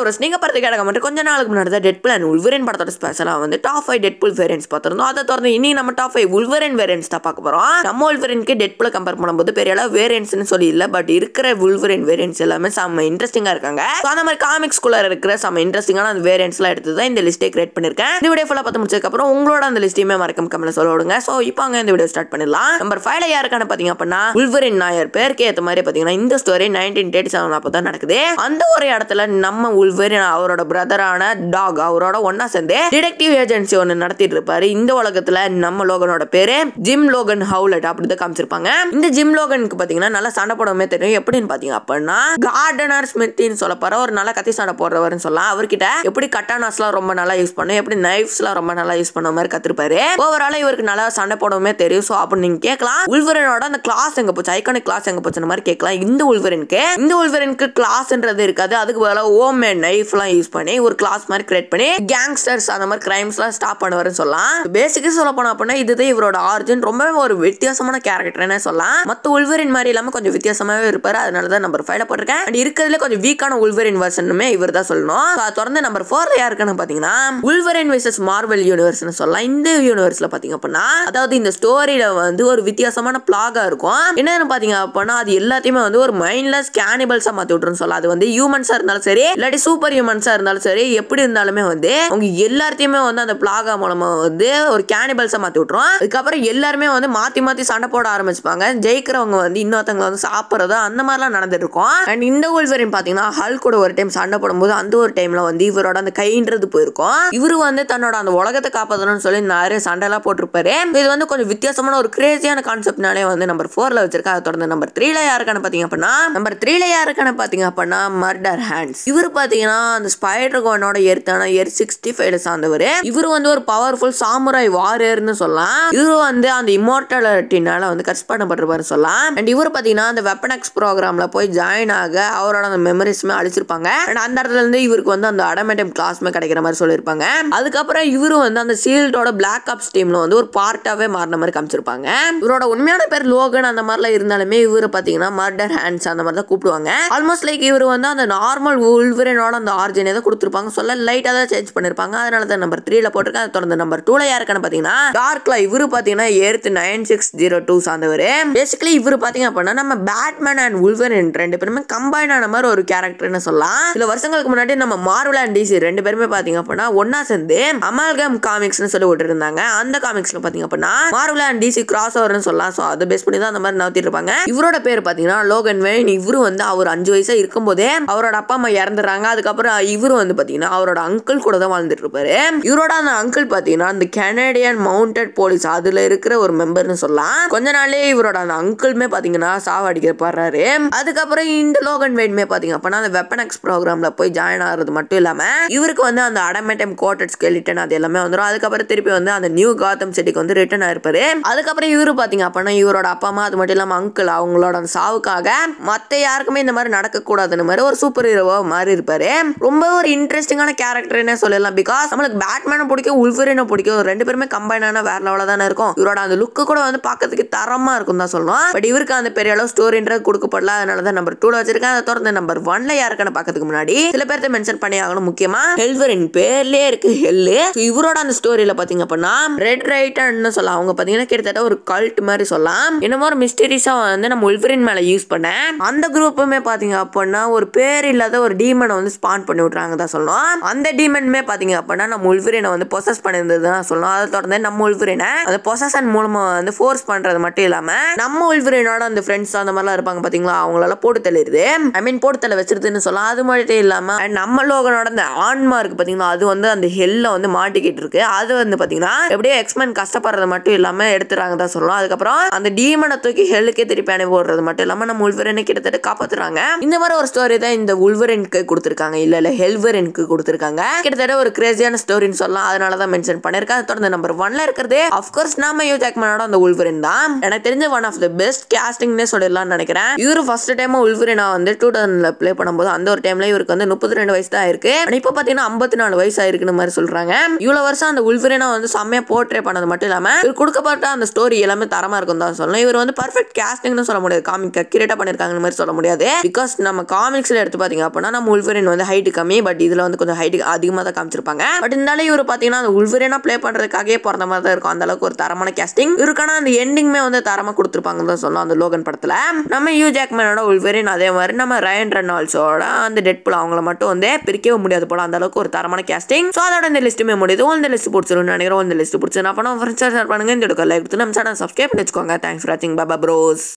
ஒரு நீங்க பார்த்து கேட்க மட்டும் கொஞ்ச நாளுக்கு முன்னாடி தான் டெட் பிளான் உல்வரன் படத்தோட ஸ்பெஷலாக வந்து top five Deadpool variants பார்த்துருந்தோம் அதை தொடர்ந்து இன்னைக்கு நம்ம டாப் ஃபைவ் உல்வரன் வேரியன்ஸ் தான் பார்க்க போறோம் நம்ம உல்வரனுக்கு டெட் புல கம்பேர் பண்ணும்போது பெரிய அளவு வேரியன்ஸ்னு சொல்லி இல்லை பட் இருக்கிற உல்வரன் வேரியன்ஸ் எல்லாமே செம்ம இன்ட்ரெஸ்டிங்காக இருக்காங்க So, அந்த மாதிரி காமிக்ஸ்குள்ள இருக்கிற செம்ம இன்ட்ரெஸ்டிங்கான அந்த வேரியன்ஸ்லாம் எடுத்து தான் இந்த லிஸ்ட்டை கிரியேட் பண்ணிருக்கேன் இந்த வீடியோ ஃபுல்லாக பார்த்து முடிச்சதுக்கப்புறம் உங்களோட அந்த லிஸ்ட்டையுமே மறக்காம கமெண்ட்ல சொல்ல விடுங்க ஸோ இப்போ அங்கே இந்த வீடியோ ஸ்டார்ட் பண்ணிடலாம் நம்பர் ஃபைவ்ல யாருக்கான பார்த்தீங்க அப்படின்னா உல்வரின் நாயர் பேருக்கு ஏற்ற மாதிரி பார்த்தீங்கன்னா இந்த ஸ்டோரி நைன்டீன் தேர்ட்டி செவன் அப்போ தான் நடக்குது அந்த ஒரு இடத்துல நம்ம உல்வரின் அவரோட பிரதரான டாக் அவரோட ஒன்னா சேர்ந்து டிடெக்டிவ் ஏஜென்சி ஒன்று நடத்திட்டு இருப்பாரு இந்த உலகத்துல நம்ம லோகனோட பேரு ஜிம் லோகன் ஹவுலட் அப்படி தான் காமிச்சிருப்பாங்க இந்த ஜிம் லோகனுக்கு பார்த்தீங்கன்னா நல்லா சண்டை போடவே தெரியும் எப்படின்னு பார்த்தீங்க அப்படின்னா கார்டனர் ஸ்மித்தின்னு சொல்ல போற ஒரு நல்ல கத்தி சண்டை போடுறவர்னு சொல்லலாம் அவர்கிட்ட எப்படி கட்டானாஸ்லாம் ரொம்ப நல்லா யூஸ் பண்ணும் எப்படி நைஃப்ஸ்லாம் ரொம்ப நல்லா யூஸ் பண்ண மாதிரி கத்திருப்பாரு ஓவரால இவருக்கு நல்லா சண்டை போடவே தெரியும் ஸோ அப்படி நீங்க கேட்கலாம் உள்வரனோட அந்த கிளாஸ் எங்க போச்சு ஐகானிக் கிளாஸ் எங்க போச்சுன்னு மாதிரி கேட்கலாம் இந்த உள்வரனுக்கு இந்த உள்வரனுக்கு கிளாஸ்ன்றது இருக்காது அதுக்கு பதிலாக ஓம் நைஃப்லாம் யூஸ் பண்ணி ஒரு கிளாஸ் மாதிரி கிரியேட் பண்ணி கேங்ஸ்டர்ஸ் அந்த மாதிரி கிரைம்ஸ்லாம் ஸ்டாப் பண்ணுவாருன்னு சொல்லலாம் பேசிக்கா சொல்ல போனா அப்படின்னா இதுதான் இவரோட ஆரிஜின் ரொம்பவே ஒரு வித்தியாசமான கேரக்டர்னே சொல்லலாம் மற்ற உள்வரின் மாதிரி இல்லாம கொஞ்சம் வித்தியாசமாவே இருப்பாரு அதனால தான் நம்பர் ஃபைவ்ல போட்டிருக்கேன் அண்ட் இருக்கிறதுல கொஞ்சம் வீக்கான உள்வரின் வெர்ஷனுமே இவர் தான் சொல்லணும் So, அதை தொடர்ந்து நம்பர் ஃபோர்ல யாருக்குன்னு பாத்தீங்கன்னா உள்வரின் விசஸ் மார்வல் யூனிவர்ஸ்னு சொல்லலாம் இந்த யூனிவர்ஸ்ல பாத்தீங்க அப்படின்னா அதாவது இந்த ஸ்டோரியில வந்து ஒரு வித்தியாசமான பிளாகா இருக்கும் என்னன்னு பாத்தீங்க அப்படின்னா அது எல்லாத்தையுமே வந்து ஒரு மைண்ட்லெஸ் கேனிபல்ஸா மாத்தி விட்டுருன்னு சொல்லலாம் அது வந்து ஹியூமன்ஸா இருந்தாலும் சரி இல்லாட்டி சூப்பர் ஹியூமன்ஸா இருந்தாலும் சரி எப்படி இருந்தாலுமே வந்து அவங்க எல்லாத்தையுமே வந்து அந்த பிளாகா மூலமா வந்து ஒரு கேனிபல்ஸா மாத்தி விட்டுரும் அதுக்கப்புறம் எல்லாருமே வந்து மாத்தி மாத்தி சண்டை போட ஆரம்பிச்சுப்பாங்க ஜெயிக்கிறவங்க வந்து இன்னொருத்தவங்க வந்து சாப்பிட்றதோ அந்த மாதிரிலாம் நடந்துட்டு இருக்கும் அண்ட் இந்த உள்வரின் பாத்தீங்கன்னா ஹல் கூட ஒரு டைம் சண்டை போடும்போது அந்த ஒரு டைம்ல வந்து இவரோட அந்த கைன்றது போயிருக்கும் இவரு வந்து தன்னோட அந்த உலகத்தை காப்பாற்றணும்னு சொல்லி நிறைய சண்டைலாம் போட்டிருப்பாரு இது வந்து கொஞ்சம் வித்தியாசமான ஒரு கிரேசியான கான்செப்ட்னாலே வந்து நம்பர் ஃபோர்ல வச்சிருக்கா அதை தொடர்ந்து நம்பர் த்ரீல யாருக்கான பாத்தீங்க அப்படின்னா நம்பர் த்ரீல யாருக்கான பாத்தீங்க அப்படின்னா மர்டர் ஹேண்ட்ஸ் இவர் பாத்தீங்கன்னா அந்த ஸ்பைடர் கோனோட எர்த்தான எர் சிக்ஸ்டி ஃபைவ்ல சார்ந்தவர் இவர் வந்து ஒரு பவர்ஃபுல் சாமுராய் வாரியர்னு சொல்லலாம் இவர் வந்து அந்த இம்மோர்டாலிட்டினால வந்து கட்ஸ் பண்ணப்பட்டிருப்பாரு சொல்லலாம் அண்ட் இவர் பாத்தீங்கன்னா அந்த வெப்பன் எக்ஸ் ப்ரோக்ராம்ல போய் ஜாயின் ஆக அவரோட அந்த மெமரிஸ்மே அழிச்சிருப்பாங்க அண்ட் அந்த இடத்துல இருந்து இவருக்கு வந்து அந்த அடமேட்டம் கிளாஸ்மே கிடைக்கிற மாதிரி சொல்லியிருப்பாங்க அதுக்கப்புறம் இவரு வந்து அந்த சீல்டோட பிளாக் ஆப்ஸ் டீம்ல வந்து ஒரு பார்ட்டாவே மாறின மாதிரி காமிச்சிருப்பாங்க இவரோட உண்மையான பேர் லோகன் அந்த மாதிரிலாம் இருந்தாலுமே இவரு பாத்தீங்கன்னா மர்டர் ஹேண்ட்ஸ் அந்த மாதிரி தான் கூப்பிடுவாங்க ஆல்மோஸ்ட் லைக் இவர் வந்து அந்த நார்மல் உள்வரனோட அந்த ஆர்ஜினை தான் கொடுத்துருப்பாங்க சொல்ல லைட்டாக தான் சேஞ்ச் பண்ணிருப்பாங்க அதனால தான் நம்பர் த்ரீல போட்டிருக்கேன் அதை தொடர்ந்து நம்பர் டூல யாருக்கான பாத்தீங்கன்னா டார்க்ல இவரு பாத்தீங்கன்னா Earth nine six zero two சார்ந்தவர் பேசிக்கலி இவரு பாத்தீங்க அப்படின்னா நம்ம பேட்மேன் அண்ட் உல்வரன் ரெண்டு பேருமே கம்பைன் ஆன மாதிரி ஒரு கேரக்டர்னு சொல்லலாம் சில வருஷங்களுக்கு முன்னாடி நம்ம மார்வல் அண்ட் டிசி ரெண்டு பேருமே பாத்தீங்க அப்படின்னா ஒன்னா சேர்ந்து அமால்கம் காமிக்ஸ்னு சொல்லி விட்டு இருந்தாங்க அந்த காமிக்ஸ்ல பாத்தீங்க அப்படின்னா மார்வல் அண்ட் டிசி கிராஸ் ஓவர்னு சொல்லலாம் ஸோ அதை பேஸ் பண்ணி தான் அந்த மாதிரி நவுத்திட்டு இருப்பாங்க இவரோட பேர் பாத்தீங்கன்னா லோகன் வெயின் இவரு வந்து அவர் அஞ்சு வயசா இருக்கும்போதே அவரோட அப்பா அம்மா இறந்துடுறாங்க அதுக்கப்புறம் இவரு வந்து பாத்தீங்கன்னா அவரோட அங்கிள் கூட தான் வாழ்ந்துட்டு இருப்பாரு இவரோட அந்த அங்கிள் பாத்தீங்கன்னா அந்த கனடியன் மவுண்டட் போலீஸ் அதுல இருக்கிற ஒரு மெம்பர்னு சொல்லலாம் கொஞ்ச நாளே இவரோட அந்த அங்கிள்மே பாத்தீங்கன்னா சாவடிக்கப்படுறாரு அதுக்கப்புறம் இந்த லோகன் வெயின்மே பாத்தீங்க அப்படின்னா அந்த வெப்பன் எக்ஸ் ப்ரோக்ராம்ல போய் ஜாயின் ஆகிறது மட்டும் இல்லாம இவருக்கு வந்து அந்த அடமேட்டம் கோட்டட் ஸ்கெலிட்டன் அது எல்லாமே வந்துடும் அதுக்கப்புறம் திருப்பி வந்து அந்த நியூ காத்தம் சிட்டிக்கு வந்து ரிட்டர்ன் ஆயிருப்பாரு அதுக்கப்புறம் இவரு பாத்தீங்க அப்படின்னா இவரோட அப்பா அம்மா அது மட்டும் இல்லாம அங்கிள் அவங்களோட அந்த சாவுக்காக மத்த யாருக்குமே இந்த மாதிரி நடக்கக்கூடாதுன்னு மாதிரி ஒரு சூப்பர் ஹீரோவா மாறி இருப்பாரு ரொம்ப ஒரு இன்ட்ரெஸ்டிங்கான கேரக்டர்னே சொல்லலாம் பிகாஸ் நம்மளுக்கு பேட்மேனை பிடிக்கும் உல்வரினை பிடிக்கும் ரெண்டு பேருமே கம்பைன் ஆனா வேற லெவலில் தானே இருக்கும் இவரோட அந்த லுக்கு கூட வந்து பார்க்கறதுக்கு தரமா இருக்கும் தான் சொல்லணும் பட் இவருக்கு அந்த பெரிய அளவு ஸ்டோரின்றது கொடுக்கப்படல அதனால தான் நம்பர் டூல வச்சிருக்கேன் அதை தொடர்ந்து நம்பர் ஒன்ல யாருக்கான பார்க்கறதுக்கு முன்னாடி சில பேர்த்த மென்ஷன் பண்ணி ஆகணும் முக்கியமா ஹெல்வரின் பேர்லயே இருக்கு ஹெல்லு இவரோட அந்த ஸ்டோரியில பாத்தீங்க அப்படின்னா ரெட் ரைட்டர்னு சொல்லலாம் அவங்க பாத்தீங்கன்னா கிட்டத்தட்ட ஒரு கல்ட் மாதிரி சொல்லலாம் என்னமோ ஒரு மிஸ்டீரியஸா வந்து நம்ம உல்வரின் மேல யூஸ் பண்ணேன் அந்த குரூப்புமே பாத்தீங்க அப்படின்னா ஒரு பேர் இல்லாத ஒரு டீமனை வந்து ஸ்பான் பண்ணி விட்றாங்க தான் சொல்லணும் அந்த டீமனுமே பாத்தீங்க அப்படின்னா நம்ம உல்வரினை வந்து பொசஸ் பண்ணியிருந்தது தான் சொல்லணும் அதை தொடர்ந்து நம்ம உல்வரினை அந்த பொசஷன் மூலமா வந்து ஃபோர்ஸ் பண்றது மட்டும் இல்லாம நம்ம உல்வரினோட அந்த ஃப்ரெண்ட்ஸ் அந்த மாதிரிலாம் இருப்பாங்க பாத்தீங்களா அவங்களால போட்டு தள்ளிடுது ஐ மீன் போட்டு தள்ள வச்சிருதுன்னு சொல்லலாம் அது மட்டும் இல்லாம and நம்ம லோகனோட அந்த ஆன்மா இருக்கு பாத்தீங்களா அது வந்து அந்த ஹெல்ல வந்து மாட்டிக்கிட்டு இருக்கு அது வந்து பாத்தீங்கன்னா எப்படியோ எக்ஸ்மென் கஷ்டப்படுறது மட்டும் இல்லாம எடுத்துறாங்க தான் சொல்லலாம் அதுக்கப்புறம் அந்த டீமனை தூக்கி ஹெல்லுக்கே திருப்பி அனுப்பி விடுறது மட்டும் இல்லாம நம்ம உள்வரனை கிட்டத்தட்ட காப்பாத்துறாங்க இந்த மாதிரி ஒரு ஸ்டோரி தான் இந்த உள்வரனுக்கு கொடுத்துருக்காங்க இல்ல இல்ல ஹெல்வரனுக்கு கொடுத்துருக்காங்க கிட்டத்தட்ட ஒரு கிரேசியான ஸ்டோரின்னு சொல்லலாம் அதனால தான் மென்ஷன் பண்ணிருக்கேன் அதை தொடர்ந்து நம்பர் ஒன்ல இருக்கிறது அஃப்கோர்ஸ் நாம யூ ஜாக்மனோட அந்த உள்வரன் தான் எனக்கு தெரிஞ்ச ஒன் ஆஃப் த பெஸ்ட் கேஸ்டிங்னே சொல்லிடலாம்னு நினைக்கிறேன் இவரு ஃபர்ஸ்ட் டைம் உள்வரனா வந்து டூ தௌசண்ட்ல ப்ளே பண்ணும்போது அந்த ஒரு டைம்ல இவருக்கு வந்து முப்பத்தி ரெண்டு வயசு தான் இருக்கு ஆனா இப்போ பாத்தீங்கன்னா ஐம்பத்தி நாலு வயசு ஆயிருக்குன்னு மாதிரி சொல்றாங்க இவ்வளவு வருஷம் அந்த உள்வரனா வந்து செம்மையா போர்ட்ரே பண்ணது மட்டும் இல்லாம இவர் கொடுக்கப்பட்ட அந்த ஸ்டோரி எல்லாமே தரமா இருக்கும் தான் சொல்லணும் இவர் வந்து பர்ஃபெக்ட் கேஸ்டிங்னு சொல்ல முடியாது காமிக் அக்யூரேட்டா பண்ணிருக்காங்கன்னு மாதிரி சொல்ல முடியாது பிகாஸ் நம்ம காமிக்ஸ்ல எடுத்து பாத்தீங்க அப்படின்னா நம்ம உள்வரின் வந்து ஹைட் கம்மி பட் இதில் வந்து கொஞ்சம் ஹைட் அதிகமாக தான் காமிச்சிருப்பாங்க பட் இருந்தாலும் இவர் பார்த்தீங்கன்னா அந்த உள்வரேனா ப்ளே பண்ணுறதுக்காகவே பிறந்த மாதிரி தான் இருக்கும் அந்த அளவுக்கு ஒரு தரமான கேஸ்டிங் இவருக்கான அந்த எண்டிங்குமே வந்து தரமாக கொடுத்துருப்பாங்க தான் சொல்லலாம் அந்த லோகன் படத்தில் நம்ம யூ ஜாக்மேனோட உள்வரேன் அதே மாதிரி நம்ம ரயன் ரெனால்ஸோட அந்த டெட்புல் அவங்கள மட்டும் வந்து பிரிக்கவே முடியாது போல அந்த அளவுக்கு ஒரு தரமான கேஸ்டிங் ஸோ அதோட இந்த லிஸ்ட்டுமே முடியுது இந்த லிஸ்ட் பிடிச்சிருன்னு நினைக்கிறோம் இந்த லிஸ்ட் பிடிச்சி நான் பண்ண ஃப்ரெண்ட்ஸ் ஷேர் பண்ணுங்க இந்த லைக் கொடுத்து நம்ம சேனல் சப்ஸ்கிரைப் பண்ணி வச்சுக்கோங்க தேங்க்ஸ் ஃபார் வாட்சிங் பாபா ப்ரோஸ்